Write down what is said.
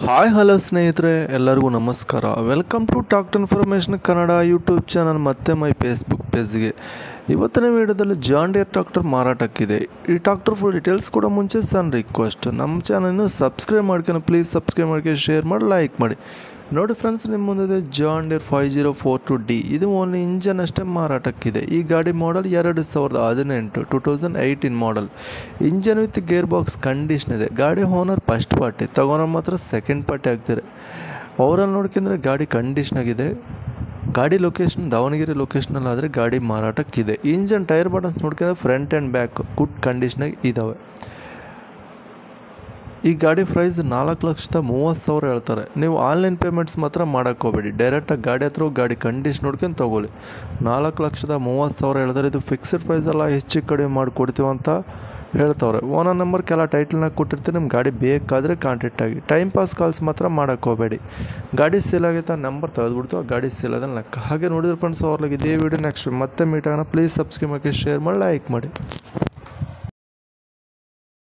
hi hello ಸ್ನೇಹಿತರೆ ಎಲ್ಲರಿಗೂ ನಮಸ್ಕಾರ welcome to tact information Kannada YouTube channel ಮತ್ತು ಮೈ ಫೇಸ್ಬುಕ್ ಪೇಜ್ಗೆ ಇವತ್ತಿನ ವಿಡಿಯೋದಲ್ಲಿ ಜಾನ್ ಡಿಯರ್ ಟ್ರಾಕ್ಟರ್ ಮಾರಾಟಕ್ಕಿದೆ ಈ ಟ್ರಾಕ್ಟರ್ ಫುಲ್ ಡೀಟೇಲ್ಸ್ ಕೂಡ ಮುಂಚೆ ಸಣ್ಣ ರಿಕ್ವೆಸ್ಟ್ ನಮ್ಮ ಚಾನಲ್ನ ಸಬ್ಸ್ಕ್ರೈಬ್ ಮಾಡ್ಕೊಂಡು ಪ್ಲೀಸ್ ಸಬ್ಸ್ಕ್ರೈಬ್ ಮಾಡ್ಕೊಂಡು ಶೇರ್ ಮಾಡಿ ಲೈಕ್ ಮಾಡಿ ನೋಡಿ ಫ್ರೆಂಡ್ಸ್ ನಿಮ್ಮ ಮುಂದೆ John Deere five zero four two D ಇದು ಓನ್ಲಿ ಇಂಜನ್ ಅಷ್ಟೇ ಮಾರಾಟಕ್ಕಿದೆ ಈ ಗಾಡಿ ಮಾಡೆಲ್ ಎರಡು ಸಾವಿರದ ಹದಿನೆಂಟು two thousand eighteen model engine with gear box condition ಇದೆ ಗಾಡಿ ಓನರ್ ಫಸ್ಟ್ ಪಾರ್ಟಿ ತಗೊಳೋ ಮಾತ್ರ ಸೆಕೆಂಡ್ ಪಾರ್ಟಿ ಆಗ್ತಾರೆ ಅವರಲ್ಲಿ ನೋಡ್ಕೊಂಡ್ರೆ ಗಾಡಿ ಕಂಡೀಷನ್ ಆಗಿದೆ ಗಾಡಿ ಲೊಕೇಶನ್ ದಾವಣಗೆರೆ ಲೊಕೇಶನಲ್ಲಿ ಆದರೆ ಗಾಡಿ ಮಾರಾಟಕ್ಕಿದೆ ಇಂಜನ್ ಟೈರ್ ಬಟನ್ಸ್ ನೋಡ್ಕೊಂಡ್ರೆ ಫ್ರಂಟ್ ಆ್ಯಂಡ್ ಬ್ಯಾಕ್ ಗುಡ್ ಕಂಡೀಷ್ನಾಗ ಇದ್ದಾವೆ ಈ ಗಾಡಿ ಪ್ರೈಸ್ ನಾಲ್ಕು ಲಕ್ಷದ ಮೂವತ್ತು ಸಾವಿರ ಹೇಳ್ತಾರೆ ನೀವು ಆನ್ಲೈನ್ ಪೇಮೆಂಟ್ಸ್ ಮಾತ್ರ ಮಾಡೋಕ್ಕೆ ಹೋಗಬೇಡಿ ಡೈರೆಕ್ಟಾಗಿ ಗಾಡಿ ಹತ್ರ ಹೋಗಿ ಗಾಡಿ ಕಂಡೀಷನ್ ನೋಡ್ಕೊಂಡು ತೊಗೊಳ್ಳಿ ನಾಲ್ಕು ಲಕ್ಷದ ಮೂವತ್ತು ಸಾವಿರ ಹೇಳ್ತಾರೆ ಇದು ಫಿಕ್ಸ್ಡ್ ಪ್ರೈಸ್ ಎಲ್ಲ ಹೆಚ್ಚು ಕಡಿಮೆ ಮಾಡಿಕೊಡ್ತೀವಿ ಅಂತ ಹೇಳ್ತವ್ರೆ ಓನರ್ ನಂಬರ್ ಕೆಲ ಟೈಟಲ್ನಾಗ ಕೊಟ್ಟಿರ್ತೀನಿ ನಿಮ್ಮ ಗಾಡಿ ಬೇಕಾದರೆ ಕಾಂಟ್ಯಾಕ್ಟ್ ಆಗಿ ಟೈಮ್ ಪಾಸ್ ಕಾಲ್ಸ್ ಮಾತ್ರ ಮಾಡೋಕ್ಕೆ ಹೋಗಬೇಡಿ ಗಾಡಿ ಸೇಲ್ ಆಗೈತೆ ನಂಬರ್ ತೆಗೆದುಬಿಡ್ತು ಆ ಗಾಡಿ ಸೇಲ್ ಆದ್ರೆ ಲೆಕ್ಕ ಹಾಗೆ ನೋಡಿದ್ರೆ ಫ್ರೆಂಡ್ಸ್ ಅವ್ರಿಗೆ ಇದೇ ವಿಡಿಯೋ ನೆಕ್ಸ್ಟ್ ಮತ್ತೆ ಮೀಟ್ ಆಗೋಣ ಪ್ಲೀಸ್ ಸಬ್ಸ್ಕ್ರೈಬ್ ಮಾಡಿ ಶೇರ್ ಮಾಡಿ ಲೈಕ್ ಮಾಡಿ